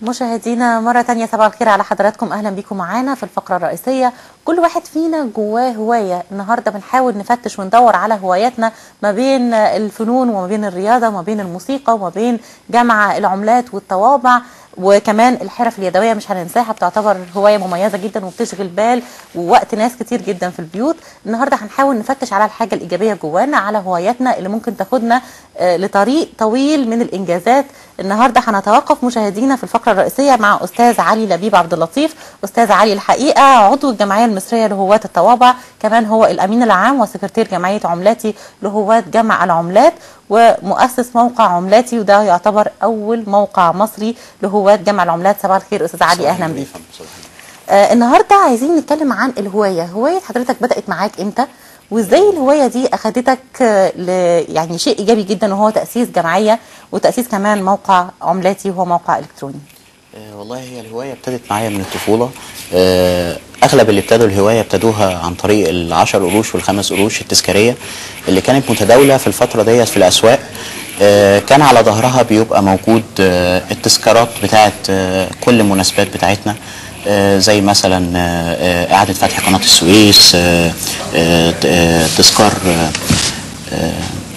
مشاهدينا مرة تانية صباح الخير على حضراتكم أهلا بيكم معانا في الفقرة الرئيسية كل واحد فينا جواه هواية النهاردة بنحاول نفتش وندور على هواياتنا ما بين الفنون وما بين الرياضة وما بين الموسيقى وما بين جمع العملات والطوابع وكمان الحرف اليدويه مش هننساها بتعتبر هوايه مميزه جدا وبتشغل بال ووقت ناس كتير جدا في البيوت النهارده هنحاول نفتش على الحاجه الايجابيه جوانا على هواياتنا اللي ممكن تاخدنا آه، لطريق طويل من الانجازات النهارده هنتوقف مشاهدينا في الفقره الرئيسيه مع استاذ علي لبيب عبد اللطيف استاذ علي الحقيقه عضو الجمعيه المصريه لهواة الطوابع كمان هو الامين العام وسكرتير جمعيه عملاتي لهواة جمع العملات ومؤسس موقع عملاتي وده يعتبر اول موقع مصري لهواة جمع العملات صباح الخير استاذ علي اهلا بيك آه النهارده عايزين نتكلم عن الهوايه هوايه حضرتك بدات معاك امتى وازاي الهوايه دي اخدتك آه، ل يعني شيء ايجابي جدا وهو تاسيس جمعيه وتاسيس كمان موقع عملاتي وهو موقع الكتروني آه، والله هي الهواية ابتدت معايا من الطفولة آه، أغلب اللي ابتدوا الهواية ابتدوها عن طريق العشر قروش والخمس قروش التذكارية اللي كانت متداولة في الفترة ديت في الأسواق آه، كان على ظهرها بيبقى موجود آه، التذكارات بتاعت آه، كل المناسبات بتاعتنا آه، زي مثلا آه، آه، إعادة فتح قناة السويس آه، آه، ت- آه، تذكار آه، آه،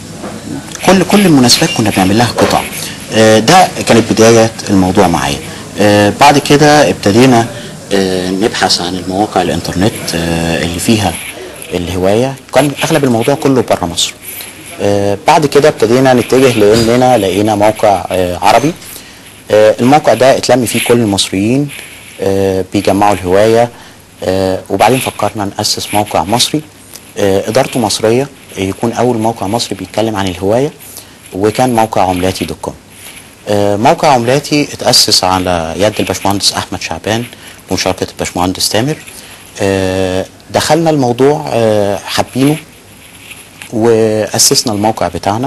كل كل المناسبات كنا بنعمل لها قطع آه، ده كانت بداية الموضوع معايا آه، بعد كده ابتدينا آه، نبحث عن المواقع الانترنت آه، اللي فيها الهواية كان اغلب الموضوع كله بره مصر آه، بعد كده ابتدينا نتجه لاننا لقينا موقع آه، عربي آه، الموقع ده اتلم فيه كل المصريين آه، بيجمعوا الهواية آه، وبعدين فكرنا نأسس موقع مصري آه، إدارته مصرية يكون أول موقع مصري بيتكلم عن الهواية وكان موقع عملاتي دوت كوم آه، موقع عملاتي اتأسس على يد الباشمهندس أحمد شعبان ومشاركة الباشمهندس تامر آه، دخلنا الموضوع آه، حابينه وأسسنا الموقع بتاعنا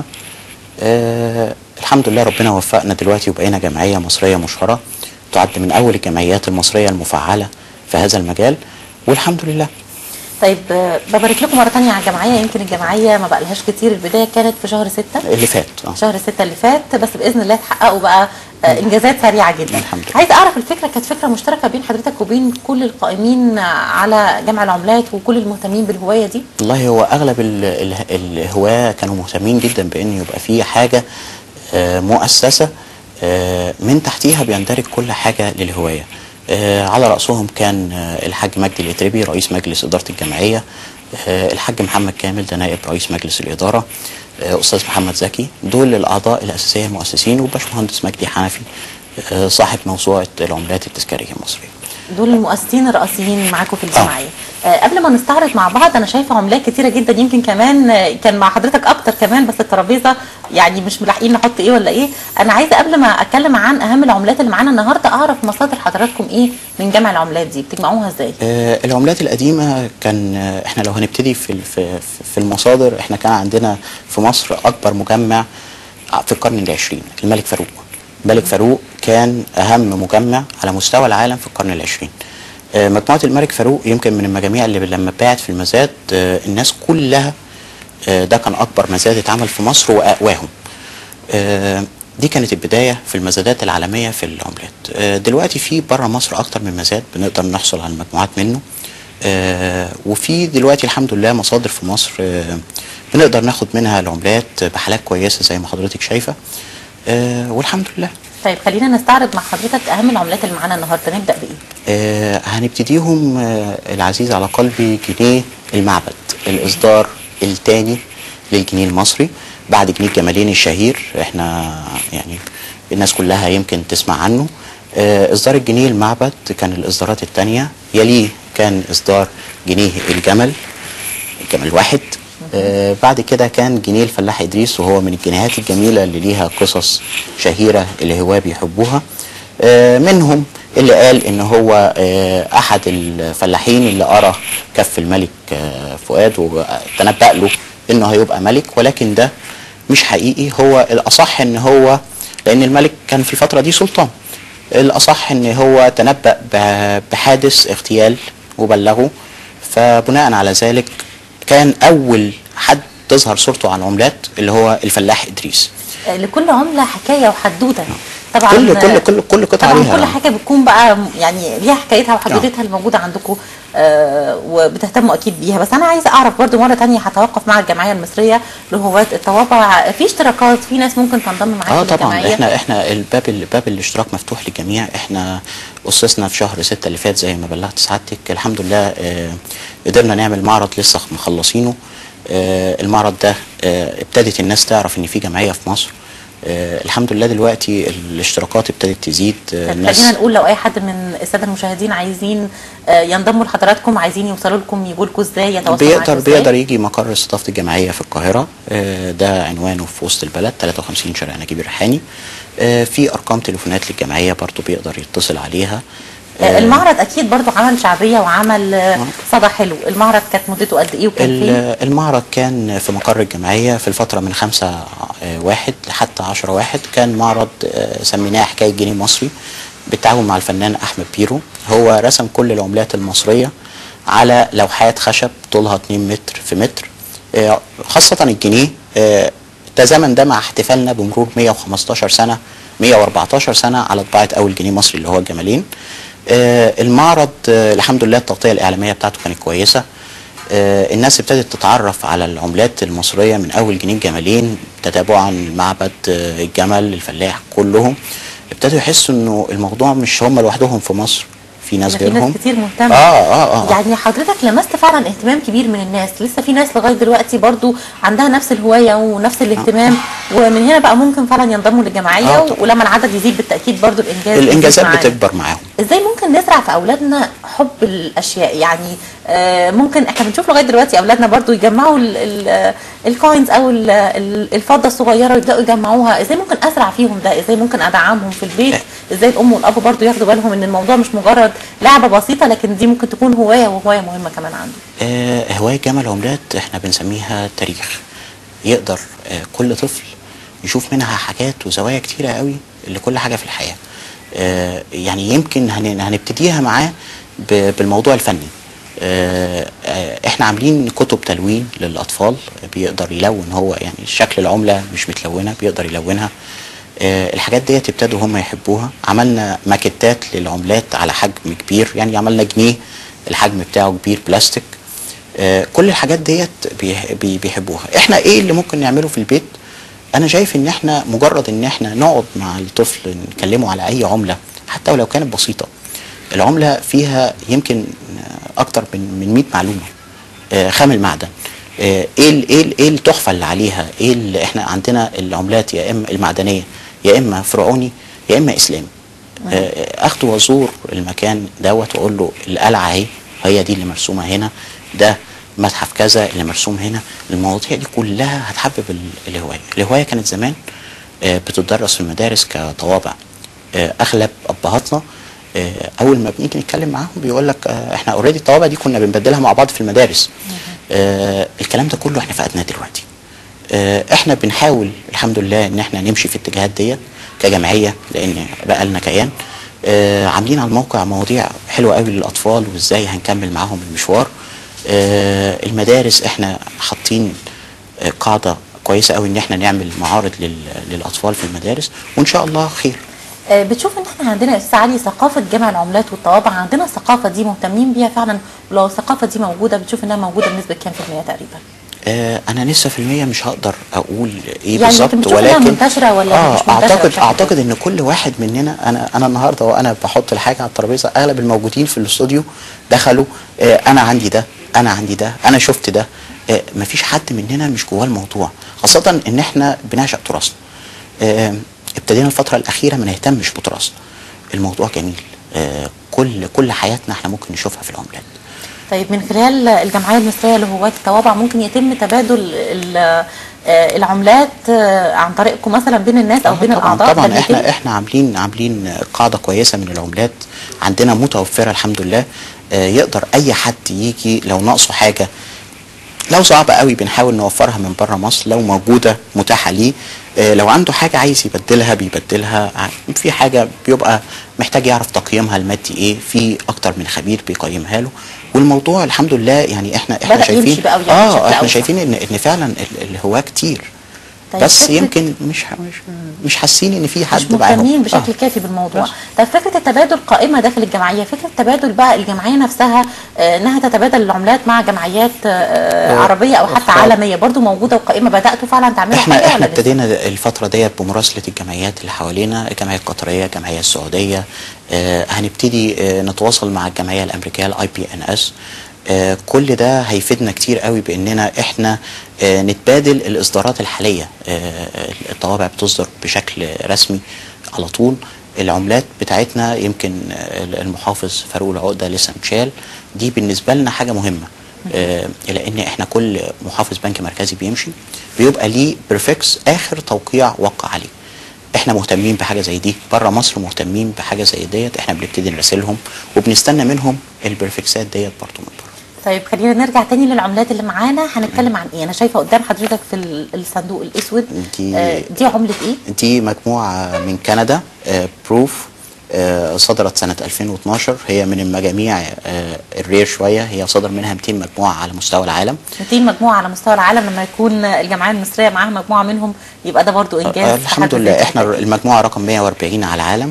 آه الحمد لله ربنا وفقنا دلوقتي وبقينا جمعية مصرية مشهرة تعد من أول الجمعيات المصرية المفعلة في هذا المجال والحمد لله طيب آه، ببارك لكم مره تانية على الجمعيه يمكن الجمعيه ما بقالهاش كتير البدايه كانت في شهر ستة اللي فات آه. شهر ستة اللي فات بس باذن الله تحققوا بقى آه، انجازات سريعه جدا الحمد لله. عايز اعرف الفكره كانت فكره مشتركه بين حضرتك وبين كل القائمين على جمع العملات وكل المهتمين بالهوايه دي والله هو أغلب ال- ال- الهواة كانوا مهتمين جدا بأن يبقى في حاجة آه، مؤسسة آه، من تحتيها بيندرج كل حاجة للهواية آه، على رأسهم كان آه، الحاج مجدي الإتربي رئيس مجلس إدارة الجمعية آه، الحاج محمد كامل ده نائب رئيس مجلس الإدارة آه، أستاذ محمد زكي دول الأعضاء الأساسية المؤسسين وباشمهندس مجدي حنفي آه، صاحب موسوعة العملات التذكارية المصرية دول المؤسسين الرئيسيين معاكم في الجمعيه آه قبل ما نستعرض مع بعض انا شايفه عملات كتيره جدا يمكن كمان آه، كان مع حضرتك اكتر كمان بس الترابيزه يعني مش ملاحقين نحط ايه ولا ايه انا عايزه قبل ما اتكلم عن اهم العملات اللي معانا النهارده اعرف مصادر حضراتكم ايه من جمع العملات دي بتجمعوها ازاي آه، العملات القديمة كان آه، احنا لو هنبتدي في ال- في في المصادر احنا كان عندنا في مصر أكبر مجمع في القرن العشرين الملك فاروق الملك فاروق كان أهم مجمع على مستوى العالم في القرن العشرين آه، مجموعة الملك فاروق يمكن من المجاميع اللي لما اتباعت في المزاد آه، الناس كلها آه، ده كان أكبر مزاد اتعمل في مصر وأقواهم آه، دي كانت البداية في المزادات العالمية في العملات آه، دلوقتي في بره مصر أكتر من مزاد بنقدر نحصل على مجموعات منه آه، وفي دلوقتي الحمد لله مصادر في مصر آه، بنقدر ناخد منها العملات بحالات كويسة زي ما حضرتك شايفة آه، والحمد لله طيب خلينا نستعرض مع حضرتك اهم العملات اللي معانا النهارده نبدا بايه آه، هنبتديهم آه، العزيز على قلبي جنيه المعبد الإصدار الثاني للجنيه المصري بعد جنيه جمالين الشهير احنا يعني الناس كلها يمكن تسمع عنه آه، إصدار الجنيه المعبد كان الإصدارات الثانية يليه كان إصدار جنيه الجمل الجمل واحد آه بعد كده كان جنيه الفلاح إدريس وهو من الجنيهات الجميلة اللي ليها قصص شهيرة الهواة بيحبوها آه منهم اللي قال ان هو آه احد الفلاحين اللي ارى كف الملك آه فؤاد وتنبأ له انه هيبقى ملك ولكن ده مش حقيقي هو الاصح ان هو لان الملك كان في الفترة دي سلطان الاصح ان هو تنبأ ب- بحادث اغتيال وبلغه فبناء على ذلك كان اول حد تظهر صورته على العملات اللي هو الفلاح ادريس آه، لكل عمله حكايه وحدوته طبعا كل كل كل كل قطعه طبعا ليها كل حاجه بتكون بقى يعني ليها حكايتها وحدوتتها الموجوده عندكم آه وبتهتموا اكيد بيها بس انا عايزه اعرف برضو مره تانية هتوقف مع الجمعيه المصريه لهواة الطوابع في اشتراكات في ناس ممكن تنضم معاكم اه طبعا للجمعية؟ احنا احنا الباب الباب الاشتراك مفتوح للجميع احنا اسسنا في شهر ستة اللي فات زي ما بلغت سعادتك الحمد لله آه قدرنا نعمل معرض لسه مخلصينه آه المعرض ده آه ابتدت الناس تعرف ان في جمعيه في مصر آه الحمد لله دلوقتي الاشتراكات ابتدت تزيد آه طب خلينا نقول لو اي حد من الساده المشاهدين عايزين آه، ينضموا لحضراتكم عايزين يوصلوا لكم يجوا لكم ازاي يتواصلوا بيقدر معاكم ازاي بيقدر يجي مقر استضافه الجمعيه في القاهره آه، ده عنوانه في وسط البلد 53 شارع نجيب الريحاني آه، في ارقام تليفونات للجمعيه برضو بيقدر يتصل عليها آه، المعرض اكيد برضو عمل شعبيه وعمل آه، صدى حلو المعرض كانت مدته قد ايه وكان فين ال- المعرض كان في مقر الجمعية في الفترة من خمسة آه، واحد لحتى عشرة واحد كان معرض آه، سميناه حكاية جنيه مصري بالتعاون مع الفنان أحمد بيرو هو رسم كل العملات المصرية على لوحات خشب طولها 2 متر في متر آه، خاصة الجنيه آه، تزامن ده مع احتفالنا بمرور 115 سنة 114 سنة على طباعة أول جنيه مصري اللي هو الجمالين آه، المعرض آه، الحمد لله التغطية الإعلامية بتاعته كانت كويسة آه، الناس ابتدت تتعرف على العملات المصرية من أول جنيه الجمالين تتابعا معبد آه، الجمل الفلاح كلهم ابتدوا يحسوا انه الموضوع مش هم لوحدهم في مصر في ناس ده في غيرهم ناس كتير مهتمه اه اه اه يعني حضرتك لمست فعلا اهتمام كبير من الناس لسه في ناس لغايه دلوقتي برضو عندها نفس الهوايه ونفس الاهتمام ومن هنا بقى ممكن فعلا ينضموا للجمعيه آه، طبعا. ولما العدد يزيد بالتاكيد برضو الانجاز الانجازات يزيد معانا. بتكبر معاهم ازاي ممكن نزرع في اولادنا حب الاشياء يعني آه ممكن احنا بنشوف لغايه دلوقتي اولادنا برضو يجمعوا ال- ال- آه، الكوينز او ال- ال- الفضه الصغيره ويبداوا يجمعوها ازاي ممكن ازرع فيهم ده ازاي ممكن ادعمهم في البيت ازاي الام والاب برضو ياخدوا بالهم ان الموضوع مش مجرد لعبه بسيطه لكن دي ممكن تكون هوايه وهوايه مهمه كمان عنده آه، هواية جمع العملات احنا بنسميها تاريخ يقدر آه، كل طفل يشوف منها حاجات وزوايا كتيرة قوي لكل حاجة في الحياة آه، يعني يمكن هن- هنبتديها معاه ب- بالموضوع الفني آه، آه، احنا عاملين كتب تلوين للأطفال بيقدر يلون هو يعني شكل العملة مش متلونة بيقدر يلونها آه، الحاجات ديت ابتدوا هم يحبوها عملنا ماكيتات للعملات على حجم كبير يعني عملنا جنيه الحجم بتاعه كبير بلاستيك آه، كل الحاجات ديت بيح- بي- بيحبوها احنا ايه اللي ممكن نعمله في البيت انا شايف ان احنا مجرد ان احنا نقعد مع الطفل نكلمه على اي عملة حتى ولو كانت بسيطة العملة فيها يمكن آه، اكتر من من 100 معلومة آه، خام المعدن آه، ايه ال- ايه ال- ايه التحفه اللي عليها ايه اللي احنا عندنا العملات يا اما المعدنيه يا اما فرعوني يا اما اسلامي آه، اخده وازور المكان دوت واقول له القلعه اهي هي دي اللي مرسومه هنا ده متحف كذا اللي مرسوم هنا المواضيع دي كلها هتحبب ال- الهوايه الهوايه كانت زمان آه، بتدرس في المدارس كطوابع آه، اغلب ابهاتنا آه، اول ما بنيجي نتكلم معاهم بيقول لك آه، احنا اوريدي الطوابع دي كنا بنبدلها مع بعض في المدارس آه، الكلام ده كله احنا فقدناه دلوقتي آه، احنا بنحاول الحمد لله ان احنا نمشي في الاتجاهات ديت كجمعيه لان بقى لنا كيان آه، عاملين على الموقع مواضيع حلوه قوي للاطفال وازاي هنكمل معاهم المشوار آه، المدارس احنا حاطين آه، قاعده كويسه قوي ان احنا نعمل معارض لل- للاطفال في المدارس وان شاء الله خير آه، بتشوف ان احنا عندنا يا استاذ علي ثقافه جمع العملات والطوابع عندنا الثقافه دي مهتمين بيها فعلا ولو الثقافه دي موجوده بتشوف انها موجوده بنسبه كام في المية تقريبا آه، انا لسه في المية مش هقدر اقول ايه يعني بالظبط لكن بتشوف إنها ولكن منتشرة ولا آه مش منتشرة اعتقد بشكل اعتقد ان كل واحد مننا انا انا النهارده وانا بحط الحاجه على الترابيزه اغلب الموجودين في الاستوديو دخلوا آه انا عندي ده انا عندي ده انا شفت ده آه مفيش حد مننا مش جواه الموضوع خاصه ان احنا بنعشق تراثنا آه ابتدينا الفتره الاخيره ما نهتمش بتراثنا الموضوع جميل آه كل كل حياتنا احنا ممكن نشوفها في العملات طيب من خلال الجمعيه المصريه لهواة الطوابع ممكن يتم تبادل ال- آه، العملات آه، عن طريقكم مثلا بين الناس او آه بين طبعا الاعضاء طبعا ده احنا بيتم؟ احنا عاملين عاملين قاعده كويسه من العملات عندنا متوفره الحمد لله آه، يقدر اي حد يجي لو ناقصه حاجه لو صعبة قوي بنحاول نوفرها من بره مصر لو موجودة متاحة ليه آه، لو عنده حاجة عايز يبدلها بيبدلها ع- في حاجة بيبقى محتاج يعرف تقييمها المادي ايه في اكتر من خبير بيقيمها له والموضوع الحمد لله يعني احنا احنا بدأ شايفين يمشي بقى ويعمل بشكل اه احنا أوسع. شايفين ان ان فعلا ال- الهواة كتير طيب بس فكرة- يمكن مش مش مش حاسين ان في حد مش معاهم مهتمين بشكل آه. كافي بالموضوع بس. طيب فكره التبادل قائمه داخل الجمعيه فكره تبادل بقى الجمعيه نفسها آه، انها تتبادل العملات مع جمعيات آه، آه، عربيه او حتى آه. عالميه برضو موجوده وقائمه بداتوا فعلا تعملوا احنا حاجه احنا ولا لسه؟ ابتدينا الفتره ديت بمراسله الجمعيات اللي حوالينا الجمعيه القطريه الجمعيه السعوديه آه هنبتدي آه نتواصل مع الجمعيه الامريكيه الاي بي ان اس كل ده هيفيدنا كتير قوي باننا احنا آه نتبادل الاصدارات الحاليه آه الطوابع بتصدر بشكل رسمي على طول العملات بتاعتنا يمكن آه، المحافظ فاروق العقده لسه متشال دي بالنسبه لنا حاجه مهمه آه، لان احنا كل محافظ بنك مركزي بيمشي بيبقى ليه بريفكس اخر توقيع وقع عليه احنا مهتمين بحاجه زي دي بره مصر مهتمين بحاجه زي ديت احنا بنبتدي نراسلهم وبنستنى منهم البريفكسات ديت برضه من بره طيب خلينا نرجع تاني للعملات اللي معانا هنتكلم عن ايه انا شايفه قدام حضرتك في ال- الصندوق الاسود دي- آه، دي عمله ايه دي مجموعه من كندا بروف صدرت سنة 2012 هي من المجاميع آه، الرير شوية هي صدر منها 200 مجموعة على مستوى العالم 200 مجموعه على مستوى العالم لما يكون الجمعيه المصريه معاها مجموعه منهم يبقى ده برضو انجاز آه، في الحمد حد لله ذاته. احنا المجموعه رقم 140 على العالم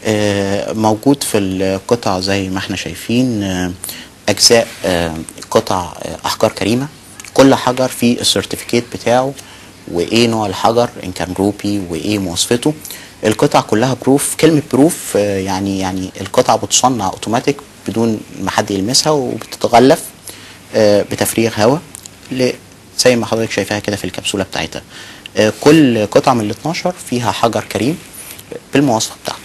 آه، موجود في القطع زي ما احنا شايفين آه، اجزاء آه، قطع آه، احجار كريمه كل حجر فيه السيرتيفيكيت بتاعه وايه نوع الحجر ان كان روبي وايه مواصفته القطع كلها بروف كلمه بروف آه، يعني يعني القطع بتصنع اوتوماتيك بدون ما حد يلمسها وبتتغلف آه، بتفريغ هواء ل- زي ما حضرتك شايفاها كده في الكبسوله بتاعتها آه، كل قطعه من ال 12 فيها حجر كريم بالمواصفه بتاعته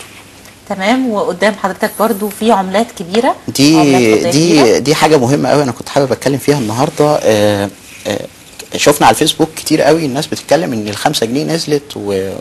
تمام وقدام حضرتك برضو في عملات كبيره عملات دي فضية كبيرة. دي دي حاجه مهمه قوي انا كنت حابب اتكلم فيها النهارده آه، آه، شفنا على الفيسبوك كتير قوي الناس بتتكلم ان الخمسة جنيه نزلت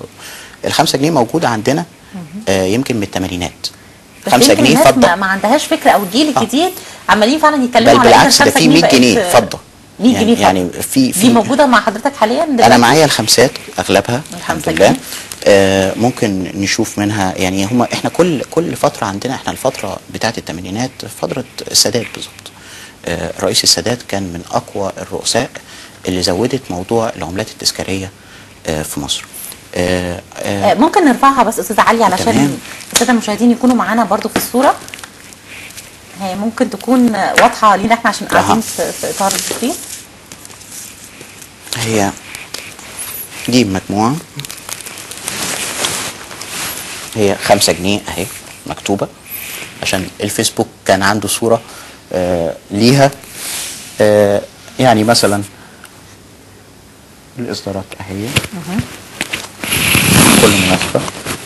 والخمسة جنيه موجوده عندنا آه، يمكن من الثمانينات بس خمسة يمكن جنيه الناس فضه ما, ما عندهاش فكره او الجيل آه. الجديد عمالين فعلا يتكلموا بل على إن بالعكس ده الخمسة في 100 بقت- جنيه فضه 100 يعني جنيه فضة. يعني في في دي موجوده مع حضرتك حاليا انا دلوقتي؟ معايا الخمسات اغلبها الحمد الخمسة لله جنيه. آه ممكن نشوف منها يعني هما احنا كل كل فتره عندنا احنا الفتره بتاعه الثمانينات فتره السادات بالظبط آه رئيس السادات كان من اقوى الرؤساء اللي زودت موضوع العملات التذكاريه آه في مصر آه آه، آه ممكن نرفعها بس استاذه علي علشان تمام. الساده المشاهدين يكونوا معانا برضو في الصوره هي ممكن تكون آه، واضحه لينا احنا عشان أها. قاعدين في في اطار التصوير هي دي مجموعه هي خمسة جنيه اهي مكتوبة عشان الفيسبوك كان عنده صورة آه ليها آه يعني مثلا الإصدارات اهي كل مناسبة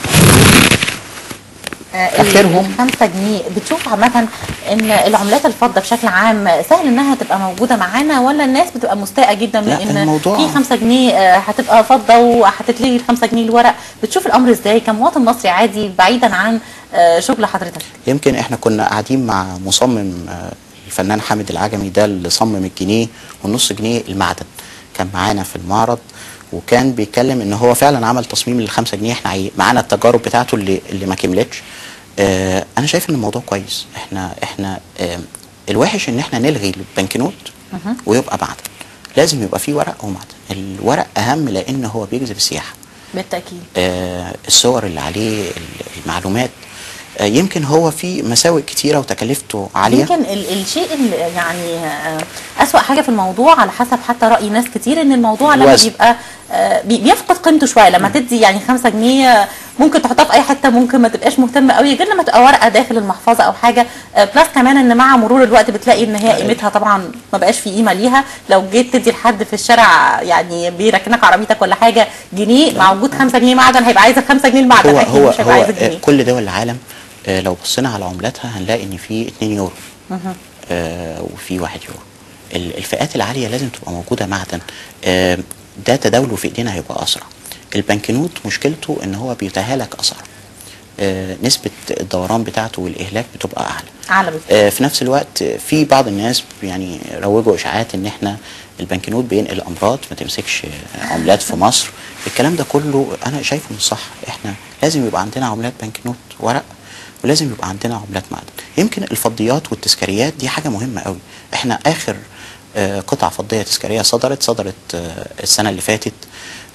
آخرهم. الخمسة جنيه بتشوف عامة ان العملات الفضة بشكل عام سهل انها تبقى موجودة معانا ولا الناس بتبقى مستاءة جدا من لا، ان الموضوع- في خمسة جنيه آه، هتبقى فضة وهتتلغي الخمسة جنيه الورق بتشوف الامر ازاي كمواطن مصري عادي بعيدا عن آه، شغل حضرتك يمكن احنا كنا قاعدين مع مصمم آه، الفنان حامد العجمي ده اللي صمم الجنيه والنص جنيه المعدن كان معانا في المعرض وكان بيتكلم ان هو فعلا عمل تصميم للخمسة جنيه احنا عي- معانا التجارب بتاعته اللي اللي ما كملتش اه انا شايف ان الموضوع كويس احنا احنا اه الوحش ان احنا نلغي البنكنوت ويبقى معدن لازم يبقى فيه ورق ومعدن الورق اهم لان هو بيجذب السياحه بالتأكيد آه، الصور اللي عليه ال- المعلومات آه، يمكن هو في مساوئ كتيره وتكاليفته عاليه يمكن ال- الشيء اللي يعني آه، أسوأ حاجة في الموضوع على حسب حتى رأي ناس كتير إن الموضوع لما الوزن. بيبقى آه، بي- بيفقد قيمته شوية لما تدي يعني خمسة جنيه آه، ممكن تحطها في أي حتة ممكن ما تبقاش مهتم قوي غير لما تبقى ورقة داخل المحفظة أو حاجة آه، بلس كمان إن مع مرور الوقت بتلاقي إن هي قيمتها طبعا ما بقاش في قيمة ليها لو جيت تدي لحد في الشارع يعني بيركنك عربيتك ولا حاجة جنيه مع وجود خمسة جنيه معدن هيبقى عايز الخمسة جنيه المعدن هو أكيد هو مش هيبقى هو عايز آه، الجنيه كل دول العالم آه، لو بصينا على عملاتها هنلاقي ان في 2 يورو آه، وفي 1 يورو ال- الفئات العاليه لازم تبقى موجوده معدن آه، ده تداوله في ايدينا هيبقى اسرع البنكنوت مشكلته ان هو بيتهالك اسرع آه، نسبه الدوران بتاعته والاهلاك بتبقى اعلى أعلى بكتير آه، في نفس الوقت آه، في بعض الناس يعني روجوا اشاعات ان احنا البنكنوت بينقل امراض ما تمسكش آه، عملات في مصر الكلام ده كله انا شايفه مش صح احنا لازم يبقى عندنا عملات بنكنوت ورق ولازم يبقى عندنا عملات معدن يمكن الفضيات والتذكاريات دي حاجه مهمه قوي احنا اخر آه، قطعه فضيه تذكاريه صدرت صدرت آه، السنه اللي فاتت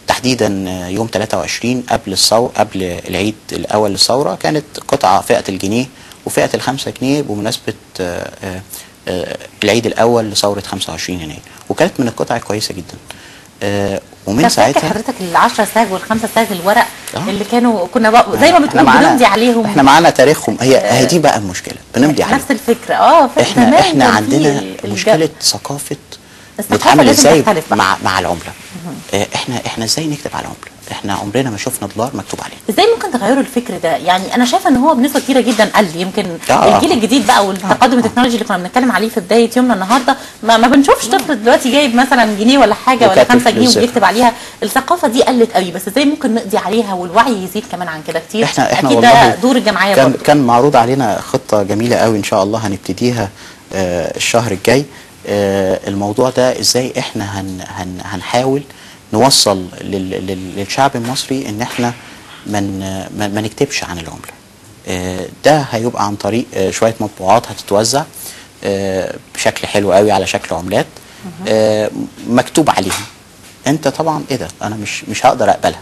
تحديدا آه، يوم 23 قبل الثوره قبل العيد الاول للثوره كانت قطعه فئه الجنيه وفئه الخمسة جنيه بمناسبه آه، آه، آه، العيد الاول لثوره 25 يناير وكانت من القطع الكويسه جدا آه، ومن طب فاكر ساعتها حضرتك ال 10 ساج والخمسه ساج الورق آه. اللي كانوا كنا بقى زي ما احنا بتقول معانا بنمضي عليهم احنا معانا تاريخهم هي هي دي بقى المشكله بنمضي عليهم نفس الفكره اه فاكر احنا زمان احنا كان في عندنا ال- الج- مشكله ثقافه الثقافة نتعامل لازم ازاي تختلف بقى. مع مع العمله اه احنا احنا ازاي نكتب على العمله احنا عمرنا ما شفنا دولار مكتوب عليه ازاي ممكن تغيروا الفكر ده يعني انا شايفه ان هو بنسبه كبيره جدا قل يمكن آه. الجيل الجديد بقى والتقدم التكنولوجي اللي كنا بنتكلم عليه في بدايه يومنا النهارده ما, ما بنشوفش طفل دلوقتي جايب مثلا جنيه ولا حاجه ولا وكاتب 5 جنيه بالصفر. وبيكتب عليها الثقافه دي قلت قوي بس ازاي ممكن نقضي عليها والوعي يزيد كمان عن كده كتير احنا احنا اكيد والله ده دور الجمعيه كان برضه كان معروض علينا خطه جميله قوي ان شاء الله هنبتديها آه الشهر الجاي آه الموضوع ده ازاي احنا هن هن هنحاول نوصل لل لل للشعب المصري ان احنا من ما, ما نكتبش عن العمله آه ده هيبقى عن طريق آه شويه مطبوعات هتتوزع آه بشكل حلو قوي على شكل عملات آه مكتوب عليها انت طبعا ايه ده انا مش مش هقدر اقبلها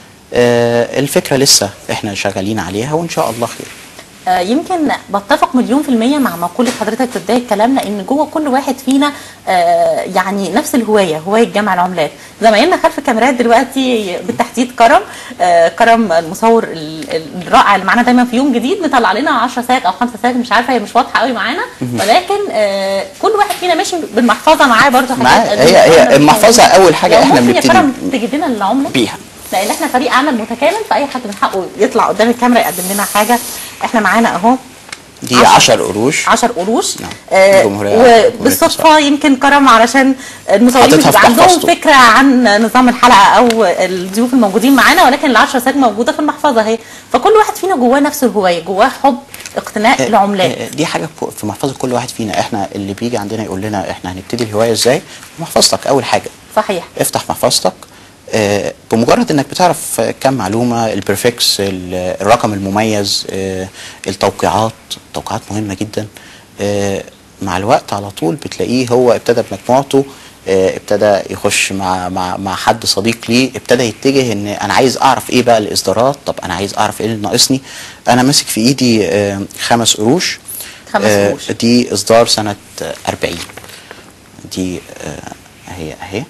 آه، الفكرة لسه احنا شغالين عليها وان شاء الله خير آه، يمكن بتفق مليون في المية مع مقولة حضرتك في بداية كلامنا ان جوه كل واحد فينا آه، يعني نفس الهواية هواية جمع العملات زمايلنا خلف الكاميرات دلوقتي بالتحديد كرم آه، كرم المصور ال- ال- الرائع اللي معانا دايما في يوم جديد مطلع لنا 10 ساعات او 5 ساعات مش عارفة هي مش واضحة قوي معانا ولكن آه، كل واحد فينا ماشي بالمحفظة معاه برضه معاه. حاجات هي- هي المحفظة أول حاجة لو إحنا ممكن يا بنبتدي كرم تجيب لنا العملة بيها لان احنا فريق عمل متكامل فاي حد من حقه يطلع قدام الكاميرا يقدم لنا حاجه احنا معانا اهو دي عشر. 10 قروش 10 قروش نعم. آه جمهورية- وبالصدفه يمكن كرم علشان المصورين حاططها في بيبقى عندهم محفظته. فكره عن نظام الحلقه او الضيوف الموجودين معانا ولكن ال 10 ساج موجوده في المحفظه اهي فكل واحد فينا جواه نفس الهوايه جواه حب اقتناء العملات آه، دي حاجة في- في محفظة كل واحد فينا احنا اللي بيجي عندنا يقول لنا احنا هنبتدي الهواية ازاي محفظتك اول حاجة صحيح افتح محفظتك آه، بمجرد انك بتعرف آه، كم معلومه البريفكس ال- الرقم المميز آه، التوقيعات توقيعات مهمه جدا آه، مع الوقت على طول بتلاقيه هو ابتدى بمجموعته آه، ابتدى يخش مع مع مع حد صديق ليه ابتدى يتجه ان انا عايز اعرف ايه بقى الاصدارات طب انا عايز اعرف ايه اللي ناقصني انا ماسك في ايدي آه، خمس قروش خمس آه، قروش. دي اصدار سنه آه، 40 دي آه، اهي اهي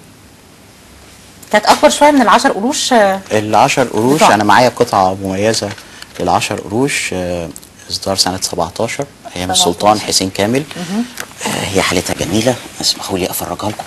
كانت اكبر شويه من ال 10 قروش آه، العشر قروش بتوع. انا معايا قطعه مميزه للعشر قروش آه، اصدار سنه 17 ايام 17. السلطان حسين كامل آه، هي حالتها جميله اسمحوا لي افرجها لكم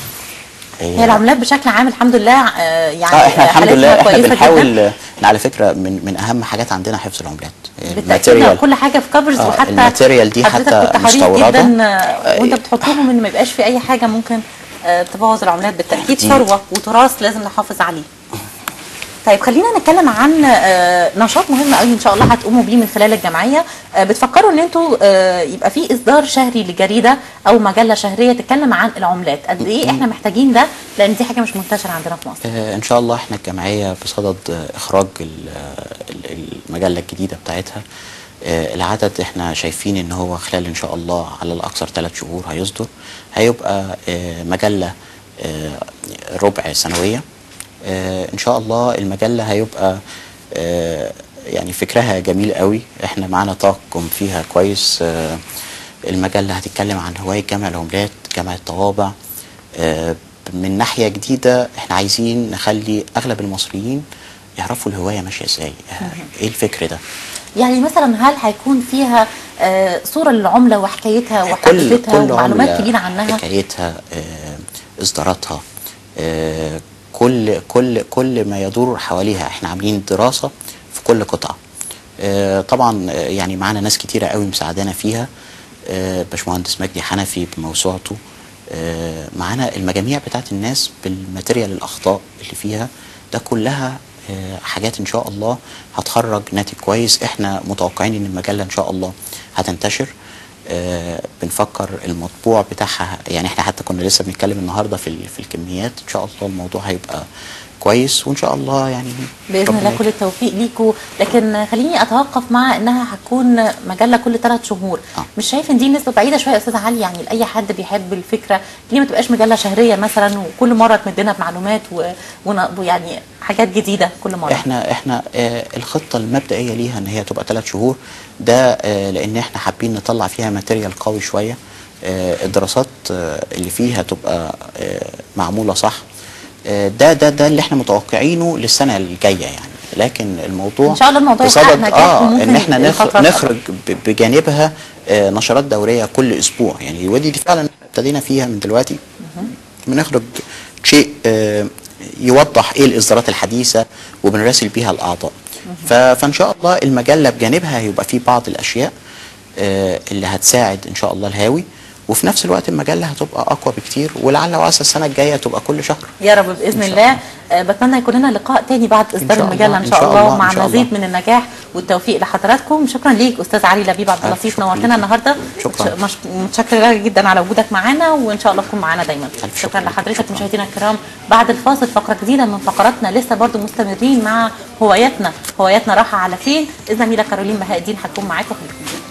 هي العملات بشكل عام الحمد لله آه، يعني اه احنا الحمد حالتها لله احنا كويسة بنحاول جداً. آه، إن على فكره من من اهم حاجات عندنا حفظ العملات آه، بالتاكيد لو كل حاجه في كفرز آه، وحتى الماتيريال دي حضرتك حتى كنت حريص مستوردة. جدا آه، وانت بتحطهم ان ما يبقاش في اي حاجه ممكن آه، تبوظ العملات بالتاكيد دي- ثروه وتراث لازم نحافظ عليه طيب خلينا نتكلم عن آه، نشاط مهم قوي ان شاء الله هتقوموا بيه من خلال الجمعيه آه، بتفكروا ان انتوا آه، يبقى في اصدار شهري لجريده او مجله شهريه تتكلم عن العملات قد ايه احنا محتاجين ده لان دي حاجه مش منتشره عندنا في مصر آه، ان شاء الله احنا الجمعيه بصدد آه، اخراج ال- آه، ال- المجله الجديده بتاعتها آه، العدد احنا شايفين ان هو خلال ان شاء الله على الاكثر ثلاث شهور هيصدر هيبقى آه، مجله آه، ربع سنويه آه، ان شاء الله المجله هيبقى آه، يعني فكرها جميل قوي احنا معانا طاقم فيها كويس آه، المجله هتتكلم عن هوايه جمع العملات جمع الطوابع آه، من ناحيه جديده احنا عايزين نخلي اغلب المصريين يعرفوا الهوايه ماشيه ازاي آه، ايه الفكر ده يعني مثلا هل هيكون فيها آه، صوره للعمله وحكايتها كل وحدوتها كل ومعلومات عملة كبيره عنها حكايتها آه، اصداراتها آه، كل كل كل ما يدور حواليها احنا عاملين دراسه في كل قطعه آه، طبعا آه، يعني معانا ناس كتيره قوي مساعدانا فيها آه، باشمهندس مجدي حنفي بموسوعته آه، معانا المجاميع بتاعت الناس بالماتيريال الاخطاء اللي فيها ده كلها آه، حاجات ان شاء الله هتخرج ناتج كويس احنا متوقعين ان المجله ان شاء الله هتنتشر آه، بنفكر المطبوع بتاعها يعني احنا حتى كنا لسه بنتكلم النهارده في ال- في الكميات ان شاء الله الموضوع هيبقى كويس وان شاء الله يعني باذن ربنا الله كل التوفيق ليكوا لكن خليني اتوقف مع انها هتكون مجله كل ثلاث شهور آه. مش شايف ان دي نسبه بعيده شويه يا استاذ علي يعني لاي حد بيحب الفكره ليه ما تبقاش مجله شهريه مثلا وكل مره تمدنا بمعلومات و- ون- ويعني حاجات جديده كل مره احنا احنا آه الخطه المبدئيه ليها ان هي تبقى ثلاث شهور ده آه لان احنا حابين نطلع فيها ماتيريال قوي شويه آه الدراسات آه اللي فيها تبقى آه معموله صح آه ده ده ده اللي احنا متوقعينه للسنه الجايه يعني لكن الموضوع إن شاء الله الموضوع بصدد- يحقق نجاح اه وممكن ان احنا نخ- الفترة نخرج ب- بجانبها آه نشرات دوريه كل اسبوع يعني ودي دي فعلا ابتدينا فيها من دلوقتي بنخرج شيء آه، يوضح ايه الاصدارات الحديثه وبنراسل بيها الاعضاء ف- فان شاء الله المجله بجانبها هيبقى في بعض الاشياء آه، اللي هتساعد ان شاء الله الهاوي وفي نفس الوقت المجله هتبقى اقوى بكتير ولعل وعسى السنه الجايه تبقى كل شهر يا رب باذن إن شاء الله آه، بتمنى يكون لنا لقاء تاني بعد اصدار شاء المجله الله، ان إن شاء شاء الله الله، مع إن شاء مزيد الله. من النجاح والتوفيق لحضراتكم شكرا ليك استاذ علي لبيب عبد ألف اللطيف شكر نورتنا ليك. النهارده شكراً. مش- متشكره جدا على وجودك معانا وان شاء الله تكون معانا دايما ألف شكرا شكر ليك. لحضرتك شكراً. مشاهدينا الكرام بعد الفاصل فقره جديده من فقراتنا لسه برضو مستمرين مع هواياتنا هواياتنا راحه على فين الزميله كارولين بهاء الدين هتكون معاكم خليكم